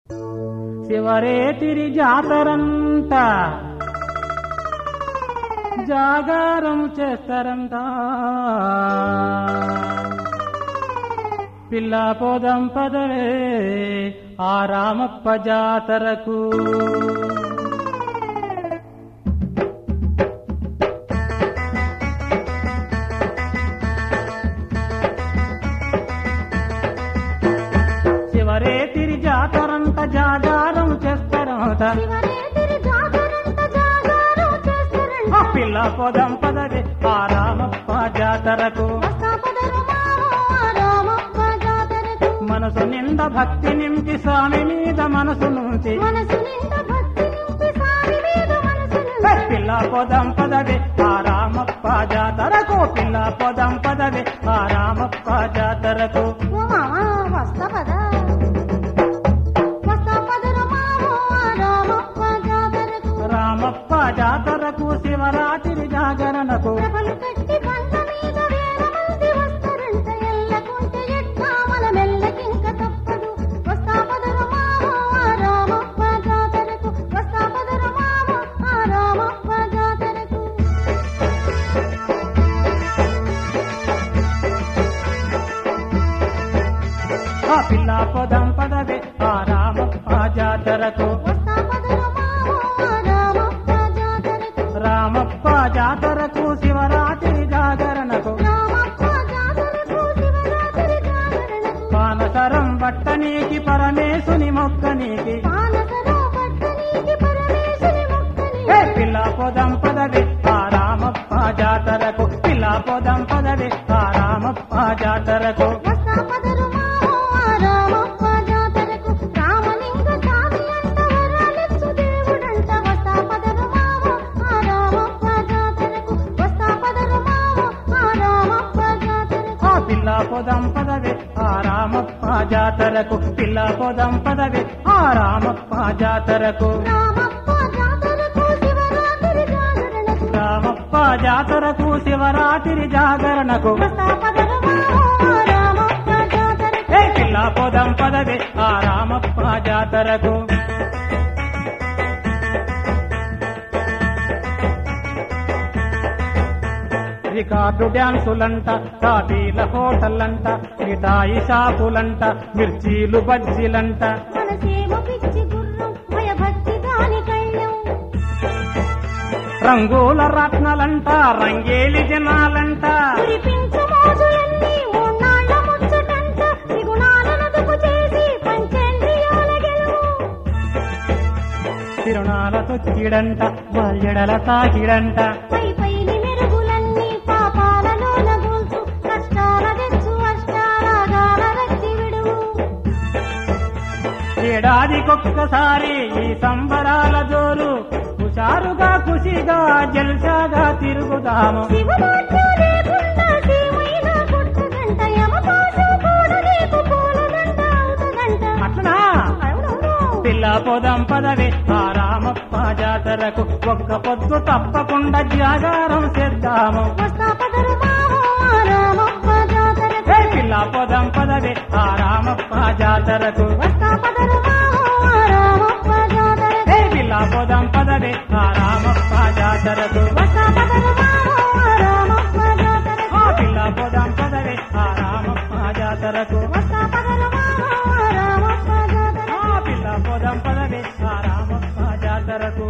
శివరేతిరి జాతరంట జాగారం చేస్తారంట పిల్ల పోదం పదవే ఆ రామప్ప జాతరకు శివరేతిరి జాతరంట జాగారం చేస్తారంట శివరేతిరి జాతరంట జాగారం చేస్తారంట. ఆ పిల్ల పోదం పదవే ఆ రామప్ప జాతరకు వస్తాపదరు మావో ఆ రామప్ప జాతరకు. మనసు నిండా భక్తి నింపి స్వామి మీద మనసు నుంచి మనసు నిండా భక్తి నింపి సామి మీద మనసు హే, నింపి. పిల్ల పొదం పదవే ఆ రామప్ప జాతరకు పిల్ల పొదం పదవే ఆ రామప్ప జాతరకు ఓ మావా, వస్తా పద. వస్తాపదరు మావో ఆ రామప్ప జాతరకు. రామప్ప జాతరకు శివరాత్రి జాగరణకు ప్రభలు కట్టి బండ మీద వేల మంది వస్తారంట. ఎల్లకుంటే ఎట్లా మన మెల్లకింక తప్పదు. వస్తాపదరు మావో ఆ రామప్ప జాతరకు. వస్తాపదరు మావో ఆ రామప్ప జాతరకు. ఆ పిల్ల పొదం పదవే ఆ రామప్ప జాతరకు వస్తాపదరు మావో ఆ రామప్ప జాతరకు. రామప్ప జాతరకు శివరాత్రి జాగరణకు రామప్ప జాతరకు శివరాత్రి జాగరణకు. పానసరం బట్టనీకి పరమేశుని మొక్కనీకి మానసలో పట్టనీకి పరమేశుని మొక్కని. హే పిల్ల పొదం పదవే ఆ రామప్ప జాతరకు పిల్ల పొదం పదవే ఆ రామప్ప జాతరకు వస్తాపదరు మావో ఆ రామప్ప జాతరకు. రామలింగ స్వామి అంట వరాలిచ్చు దేవుడంట. వస్తాపదరు మావో ఆ రామప్ప జాతరకు. వస్తాపదరు మావో ఆ రామప్ప జాతరకు. ఆ పిల్ల పొదం పదవే ఆ రామప్ప జాతరకు పిల్ల పొదం పదవే ఆ రామప్ప జాతరకు రామప్ప జాతరకు శివరాత్రి జాగరణకు. రామప్ప జాతరకు శివరాత్రి జాగరణకు వస్తాపదరు మావో ఆ రామప్ప జాతరకు. హే పిల్ల పొదం పదవే ఆ రామప్ప జాతరకు రికార్డు డ్యాన్సులంట కాపీల హోటళ్ళంట మిఠాయి షాపులంట మిర్చీలు బజ్జీలంట మనసేమో పిచ్చి గుర్రం భయభక్తి దాని కళ్ళెం రంగుల రత్నాలంట రంగేలి జనాలంట కురిపించు మోజులన్నీ మూన్నాళ్ళ ముచ్చటంట త్రిగుణాలను దుపు చేసి పంచేంద్రియాల గెలువు తిరునాల తొక్కిడంట వల్యడల తాకిడంట పై పైని మెరుగులన్నీ పాపాలలో నగూల్చు కష్టాల తెచ్చు అష్టారాగాల రక్తి విడువు ఏడాదికొక్కసారి ఈ సంబరాల జోరు హుషారుగా ఖుషిగా జల్సాగా తిరుగుదాము శివమాత్మ లేకుండా శివైన పుట్టదంట యమపాశం కూడా నీకు పూలదండ అవుతదంట అట్లనా అవునవును. పిల్ల పొదం పదవే ఆ రామప్ప జాతరకు ఒక్క పొద్దు తప్పకుండా జాగారం చేద్దాము వస్తాపదరు మావో ఆ రామప్ప జాతరకు. హే పిల్ల పొదం పదవే ఆ రామప్ప జాతరకు వస్తాపదరు మావో ఆ రామప్ప జాతరకు. హే పిల్ల పొదం పదవే ఆ రామప్ప జాతరకు వస్తాపదరు మావో ఆ రామప్ప జాతరకు. ఆ పిల్ల పొదం పదవే ఆ రామప్ప జాతరకు వస్తాపదరు మావో ఆ రామప్ప జాతరకు. ఆ పిల్ల పొదం పదవే ఆ రామప్ప జాతరకు